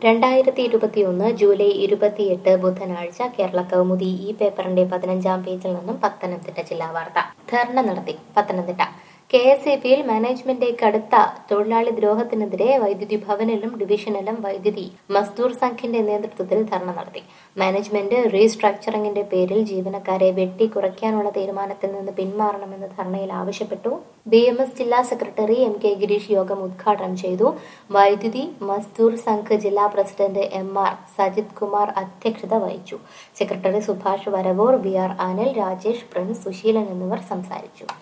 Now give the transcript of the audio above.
രണ്ടായിരത്തി ഇരുപത്തിയൊന്ന് ജൂലൈ ഇരുപത്തിയെട്ട് ബുധനാഴ്ച കേരള കൗമുദി ഈ പേപ്പറിന്റെ പതിനഞ്ചാം പേജിൽ നിന്നും പത്തനംതിട്ട ജില്ലാ വാർത്ത ധർണ നടത്തി പത്തനംതിട്ട കെ എസ് ഇ ബിയിൽ മാനേജ്മെന്റ് കടുത്ത തൊഴിലാളി ദ്രോഹത്തിനെതിരെ വൈദ്യുതി ഭവനിലും ഡിവിഷനിലും വൈദ്യുതി മസ്ദൂർ സംഘിന്റെ നേതൃത്വത്തിൽ ധർണ നടത്തി മാനേജ്മെന്റ് റീസ്ട്രക്ചറിംഗിന്റെ പേരിൽ ജീവനക്കാരെ വെട്ടി കുറയ്ക്കാനുള്ള തീരുമാനത്തിൽ നിന്ന് പിന്മാറണമെന്ന് ധർണയിൽ ആവശ്യപ്പെട്ടു ബി എം എസ് ജില്ലാ സെക്രട്ടറി എം കെ ഗിരീഷ് യോഗം ഉദ്ഘാടനം ചെയ്തു വൈദ്യുതി മസ്ദൂർ സംഘ് ജില്ലാ president M R Sajith Kumar അധ്യക്ഷത വഹിച്ചു secretary Subhash Varavoor V R Anil Rajesh Prince Susheelan എന്നിവർ സംസാരിച്ചു